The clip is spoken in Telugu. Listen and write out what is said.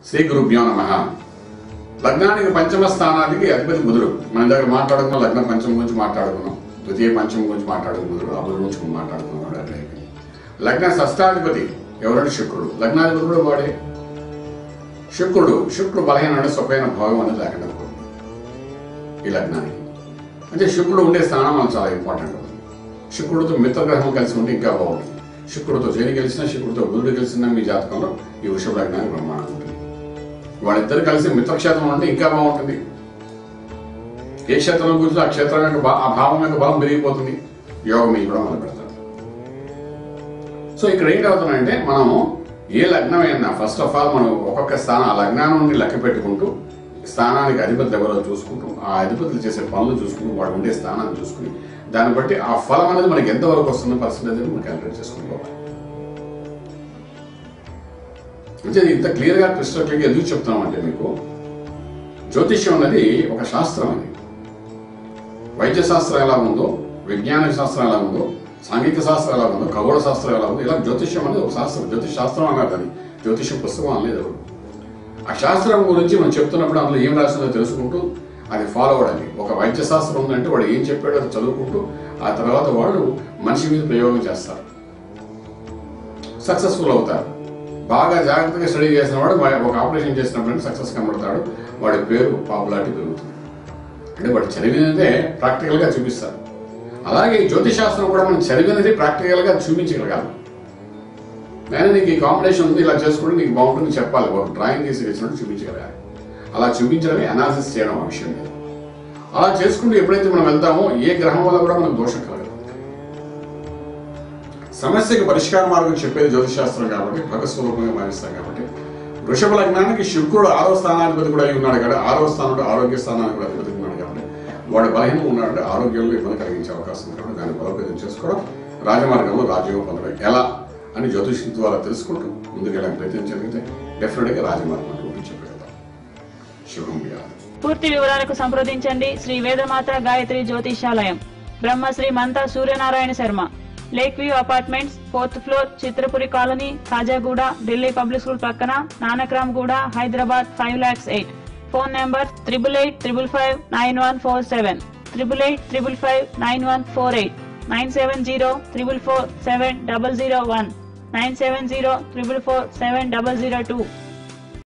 శ్రీ గురుభ్యో నమ లగ్నానికి పంచమ స్థానానికి అధిపతి బుధుడు మన దగ్గర మాట్లాడుకున్నాం లగ్న పంచమం గురించి మాట్లాడుకున్నాం ద్వితీయ పంచమం గురించి మాట్లాడుకున్న బుధుడు ఆ బుధుడు గురించి మాట్లాడుకున్నాం అట్లా అయిపోయింది. లగ్న షష్టాధిపతి ఎవరంటే శుక్రుడు లగ్నాధిపతి కూడా వాడే శుక్రుడు శుక్రుడు బలహీన అంటే స్వపైన భాగం అనేది లేకుండా పోతుంది ఈ లగ్నానికి అంటే శుక్రుడు ఉండే స్థానం మనకు చాలా ఇంపార్టెంట్ అవుతుంది శుక్రుడితో మిత్రగ్రహం కలిసి ఉంటే ఇంకా బాగుంటుంది శుక్రుడితో శని కలిసినా శుక్రుడితో బుధుడు కలిసినా మీ జాతకంలో ఈ వృషభ లగ్నానికి బ్రహ్మాండం ఉంటుంది వాళ్ళిద్దరు కలిసి మిత్రక్షేత్రం ఉంటే ఇంకా బాగుంటుంది ఏ క్షేత్రం గురించి ఆ క్షేత్రం యొక్క బా- ఆ భావం యొక్క బలం పెరిగిపోతుంది యోగం కూడా మొదలు పెడతారు సో ఇక్కడ ఏంటవుతుందంటే మనము ఏ లగ్నం అయినా ఫస్ట్ ఆఫ్ ఆల్ మనం ఒక్కొక్క స్థానం ఆ లగ్నాన్ని నుండి లెక్క పెట్టుకుంటూ స్థానానికి అధిపతి ఎవరో చూసుకుంటూ ఆ అధిపతులు చేసే పనులు చూసుకుంటూ వాడు ఉండే స్థానాన్ని చూసుకుని దాన్ని బట్టి ఆ ఫలం అనేది మనకి ఎంతవరకు వస్తుందో పర్సంటేజ్ మనం క్యాలిక్యులేట్ చేసుకుని పోవాలి అంటే ఇది ఇంత క్లియర్గా క్రిస్టల్ క్లియర్గా ఎందుకు చెప్తున్నామంటే మీకు జ్యోతిష్యం అనేది ఒక శాస్త్రం అది వైద్య శాస్త్రం ఎలా ఉందో విజ్ఞాన శాస్త్రం ఎలా ఉందో సాంఘిక శాస్త్రం ఎలా ఉందో ఖగోళ శాస్త్రం ఎలా ఉందో ఇలా జ్యోతిష్యం అనేది ఒక శాస్త్రం జ్యోతిష్ శాస్త్రం అన్నారు అది జ్యోతిష్యం పుస్తకం అనలేదు ఎవరు ఆ శాస్త్రం గురించి మనం చెప్తున్నప్పుడు అందులో ఏం రాసిందో తెలుసుకుంటూ అది ఫాలో అవ్వడానికి ఒక వైద్య శాస్త్రం ఉందంటే వాడు ఏం చెప్పాడో అది చదువుకుంటూ ఆ తర్వాత వాళ్ళు మనిషి మీద ప్రయోగం చేస్తారు సక్సెస్ఫుల్ అవుతారు బాగా జాగ్రత్తగా స్టడీ చేసిన వాడు వా- ఒక ఆపరేషన్ చేసినప్పుడు సక్సెస్ కనబడతాడు వాడి పేరు పాపులారిటీ పెరుగుతుంది అంటే వాడు చదివినదే ప్రాక్టికల్గా చూపిస్తారు అలాగే ఈ జ్యోతిశాస్త్రం కూడా మనం చదివినది ప్రాక్టికల్గా చూపించగలగాలి నేను నీకు ఈ కాంబినేషన్ ఉంది ఇలా చేసుకుంటే నీకు బాగుంటుంది చెప్పాలి ఒక డ్రాయింగ్ గీసి వేసినట్టు చూపించగలగాలి అలా చూపించడమే అనాలిసిస్ చేయడం ఆ విషయం మీద అలా చేసుకుంటూ ఎప్పుడైతే మనం వెళ్తామో ఏ గ్రహం వల్ల కూడా మనకు దోషం కలగదు సమస్యకి పరిష్కార మార్గం చెప్పేది జ్యోతిశాస్త్రం కాబట్టి భగస్వరూపంగా భావిస్తాం కాబట్టి వృషభ లగ్నానికి శుక్రుడు ఆరో స్థానాధిపతి కూడా అయి ఉన్నాడు కాబట్టి ఆరో స్థానంలో ఆరోగ్య స్థానానికి కూడా అధిపతి ఉన్నాడు కాబట్టి వాడు బలహీనం ఉన్నాడంటే ఆరోగ్యంలో ఇబ్బంది కలిగించే అవకాశం ఉంది కాబట్టి దాన్ని బలోపేతం చేసుకోవడం రాజమార్గంలో రాజయోగం పొందడం ఎలా అని జ్యోతిషం ద్వారా తెలుసుకుంటూ ముందుకు వెళ్ళడానికి ప్రయత్నం జరిగితే డెఫినెట్గా రాజమార్గం గురించి చెప్పగలుగుతాం శుభం వ్యాధి పూర్తి వివరాలకు సంప్రదించండి Shri Vedamata Gayatri Jyotishalayam Brahmashri Mantha Suryanarayana Sharma lake view apartments fourth floor Chitrapuri colony Kajaguda Delhi public school పక్కన Nanakramguda Hyderabad five lakhs eight phone number triple eight triple five nine one four seven triple eight triple five nine one four eight nine seven zero triple four seven double zero one nine seven zero triple four seven double zero two